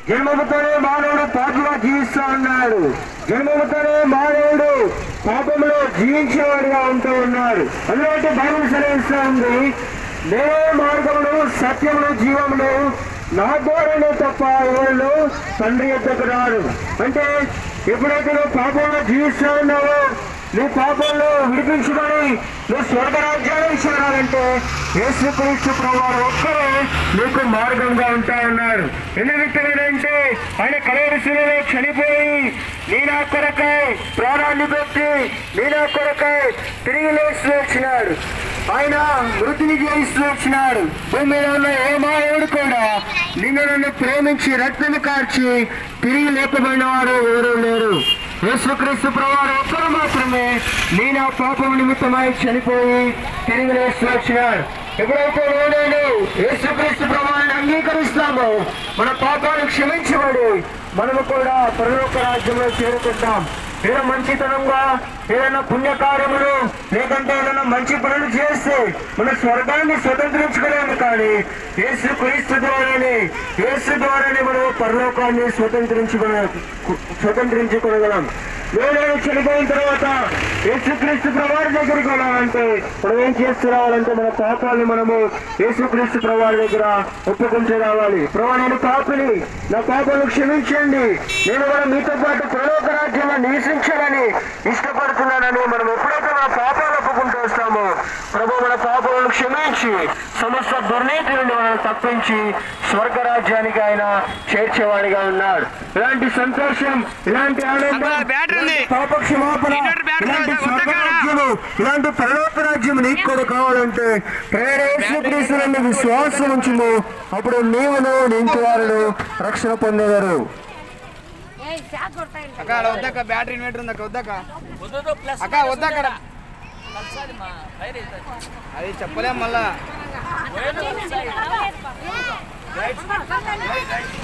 జన్మముతోనే మానవుడు పాపగా జీవిస్తూ ఉన్నాడు జన్మముతోనే మానవుడు పాపంలో జీవించేవాడిగా ఉంటూ ఉన్నాడు అందులో బైబిల్ సెలవిస్తూ ఉంది నేనే మార్గములు సత్యములు జీవములు నా ద్వారానే తప్ప ఎవరు తండ్రి ఎద్దకు రాడు అంటే ఎప్పుడైతే నువ్వు పాపంలో జీవిస్తూ ఉన్నావో నీ పాపంలో విడిపించుకొని నువ్వు స్వర్గరాజ్యాన్ని చేరాలంటే యేసుక్రీస్తు ప్రభువారు ఒక్కరే నీకు మార్గంగా ఉంటా ఉన్నారు ఎందుకంటే ఆయన కలవరిశిలో చనిపోయి నీ నా కొరకై ప్రాణాన్ని పెట్టి నీ నా కొరకై తిరిగి లేచి వచ్చినాడు ఆయన మృతిని జయిస్తూ వచ్చినాడు భూమి మీద ఉన్న ఏ మానవుడు కూడా నిన్ను నన్ను ప్రేమించి రక్తము కార్చి తిరిగి లేపబడిన వారు ఎవరూ లేరు యేసుక్రీస్తు ప్రభువారు ఒక్కరు మాత్రమే నీ నా పాపం నిమిత్తమై చనిపోయి తిరిగి లేచి వచ్చినాడు ఎప్పుడైతే నేను యేసుక్రీస్తు ప్రభువాన్ని అంగీకరిస్తామో మన పాపాలు క్షమించబడి మనము కూడా పరలోక రాజ్యంలో చేరుకుంటాం ఏదైనా మంచితనంగా ఏదైనా పుణ్యకార్యములు లేకంటే ఏదైనా మంచి పనులు చేస్తే మన స్వర్గాన్ని స్వతంత్రించుకోలేము కానీ యేసు క్రీస్తు ద్వారానే యేసు ద్వారానే మనం పరలోకాన్ని స్వతంత్రించుకునే స్వతంత్రించుకోగలం నేను చనిపోయిన తర్వాత యేసుక్రీస్తు ప్రవారి దగ్గరికి వెళ్ళాలంటే మనం ఏం చేస్తూ రావాలంటే మన పాపాలను మనము యేసుక్రీస్తు ప్రవారి దగ్గర ఒప్పుకుంటూ రావాలి ప్రభా నేను పాపిని నా పాపాలను క్షమించండి నేను కూడా మీతో పాటు ప్రలోక రాజ్యంలో నివసించాలని ఇష్టపడుతున్నానని మనం ఎప్పుడైతే మన పాపాలు ఒప్పుకుంటూ వస్తామో ప్రభు మన పాపాలను క్షమించి సమస్త దుర్నీతి నుండి మనం తప్పించి స్వర్గరాజ్యానికి ఆయన చేర్చేవాడిగా ఉన్నాడు ఇలాంటి సంతోషం ఇలాంటి ఆనందం అంకుల్, బ్యాటరీ ఉంది. ఇలాంటి పాప క్షమాపణ ఇన్నోటి బ్యాటరీ ఇలాంటి ఉంది, వద్దా కాడా? స్వర్గరాజ్యము ఇలాంటి పరలోక రాజ్యం నీకు కూడా కావాలంటే ప్రేరేసుక్రీస్తులను విశ్వాసం ఉంచుము అప్పుడు నీవును నీ ఇంటి వారును రక్షణ పొందేవారు ఏయ్ షాక్ కొడతాయి అక్క అక్కడ వద్దక్క బ్యాటరీ ఇన్వర్టర్ ఉంది అక్క వద్దక్క అక్క వద్దక్క అది చెప్పలేం మళ్ళా ఏ